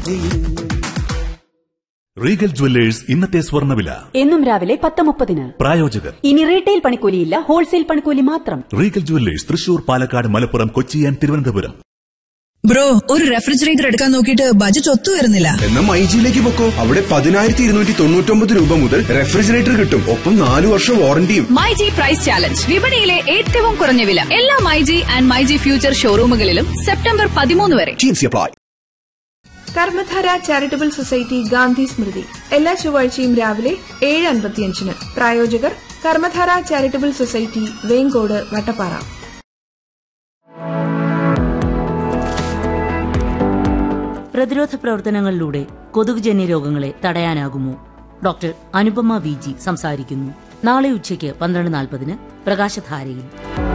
ചെയ്യും Regal jewellers ഇന്നത്തെ സ്വർണ്ണവില എന്നും രാവിലെ പത്ത് മുപ്പതിന് പ്രായോജകർ ഇനി റീറ്റെയിൽ പണിക്കൂലിയില്ല ഹോൾസെയിൽ പണിക്കൂലി മാത്രം Regal Jewellers Thrissur Palakkad Malappuram Kochi and Thiruvananthapuram bro ഒരു റെഫ്രിജറേറ്റർ എടുക്കാൻ നോക്കിയിട്ട് ബജറ്റ് ഒത്തു വരുന്നില്ല എന്നാ മൈജിയിലേക്ക് പൊക്കോ അവിടെ പതിനായിരത്തി ഇരുന്നൂറ്റി തൊണ്ണൂറ്റൊമ്പത് രൂപ മുതൽ റെഫ്രിജറേറ്റർ കിട്ടും ഒപ്പം നാലു വർഷം വാറണ്ടിയും മൈജി പ്രൈസ് ചാലഞ്ച് വിപണിയിലെ ഏറ്റവും കുറഞ്ഞ വില എല്ലാ മൈജി ആൻഡ് മൈജി ഫ്യൂച്ചർ ഷോറൂമുകളിലും സെപ്റ്റംബർ പതിമൂന്ന് വരെ ടീംസി apply Karmadhara charitable society Gandhi Smriti എല്ലാ ചൊവ്വാഴ്ചയും രാവിലെ ഏഴ് അൻപത്തിയഞ്ചിന് പ്രായോജകർ കർമ്മധാര ചാരിറ്റബിൾ സൊസൈറ്റി വേങ്കോട് വട്ടപ്പാറ പ്രതിരോധ പ്രവർത്തനങ്ങളിലൂടെ കൊതുകുജന്യ രോഗങ്ങളെ തടയാനാകുമോ ഡോക്ടർ അനുപമ വി ജി സംസാരിക്കുന്നു നാളെ ഉച്ചയ്ക്ക് പന്ത്രണ്ട് നാൽപ്പതിന് പ്രകാശധാരയിൽ